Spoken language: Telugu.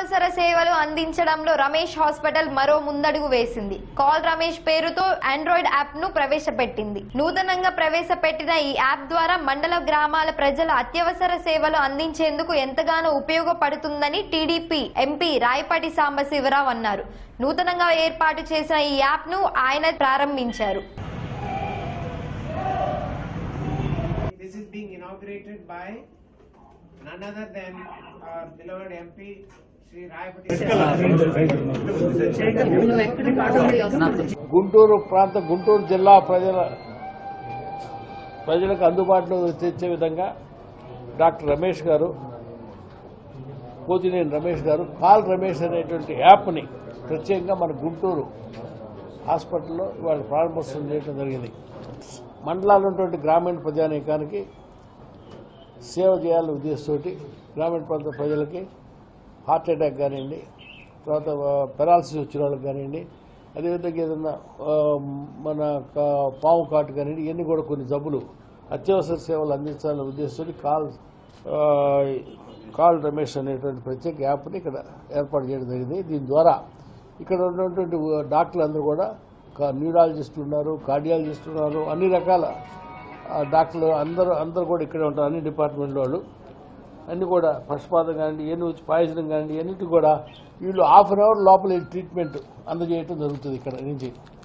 అత్యవసర సేవలు అందించడంలో రమేష్ హాస్పిటల్ మరో ముందడుగు వేసింది కాల్ రమేష్ పేరుతో ఆండ్రాయిడ్ యాప్ ను ప్రవేశపెట్టింది నూతనంగా ప్రవేశపెట్టిన ఈ యాప్ ద్వారా మండల గ్రామాల ప్రజల అత్యవసర సేవలు అందించేందుకు ఎంతగానో ఉపయోగపడుతుందని టీడీపీ ఎంపీ రాయపాటి సాంబశివరావు అన్నారు నూతనంగా ఏర్పాటు చేసిన ఈ యాప్ ను ఆయన ప్రారంభించారు This is being inaugurated by none other than our beloved MP, Sri Rayapati. Guntur ప్రాంత గుంటూరు జిల్లా ప్రజల ప్రజలకు అందుబాటులో తెచ్చే విధంగా డాక్టర్ రమేష్ గారు పోతినేని రమేష్ గారు కాల్ రమేష్ అనేటువంటి యాప్ని ప్రత్యేకంగా మన గుంటూరు హాస్పిటల్లో ఇవాళ ప్రారంభోత్సవం చేయడం జరిగింది మండలాల్లో ఉన్నటువంటి గ్రామీణ ప్రజానీకానికి సేవ చేయాలనే ఉద్దేశంతో గ్రామీణ ప్రాంత ప్రజలకి హార్ట్ అటాక్ కానివ్వండి తర్వాత పెరాలసిస్ వచ్చిన వాళ్ళకి కానివ్వండి అదేవిధంగా ఏదన్నా ఆ, మన క- పాము కాటు కానివ్వండి ఇవన్నీ కూడా కొన్ని జబ్బులు అత్యవసర సేవలు అందించాలనే ఉద్దేశంతో కాల్ ఆ, కాల్ రమేష్ అనేటువంటి ప్రత్యేక యాప్ని ఇక్కడ ఏర్పాటు చేయడం జరిగింది దీని ద్వారా ఇక్కడ ఉన్నటువంటి డాక్టర్లు అందరూ కూడా న్యూరాలజిస్టులు ఉన్నారు కార్డియాలజిస్ట్ ఉన్నారు అన్ని రకాల ఆ, డాక్టర్లు అందరూ అందరూ కూడా ఇక్కడే ఉంటారు అన్ని డిపార్ట్మెంట్ వాళ్ళు అన్ని కూడా పక్షపాతం కానివ్వండి ఎన్ని వచ్చి పాయిజన్ కానివ్వండి అన్నిటి కూడా వీళ్ళు హాఫ్ అన్ అవర్ లోపల ట్రీట్మెంట్ అందజేయటం జరుగుతుంది ఇక్కడ నుంచి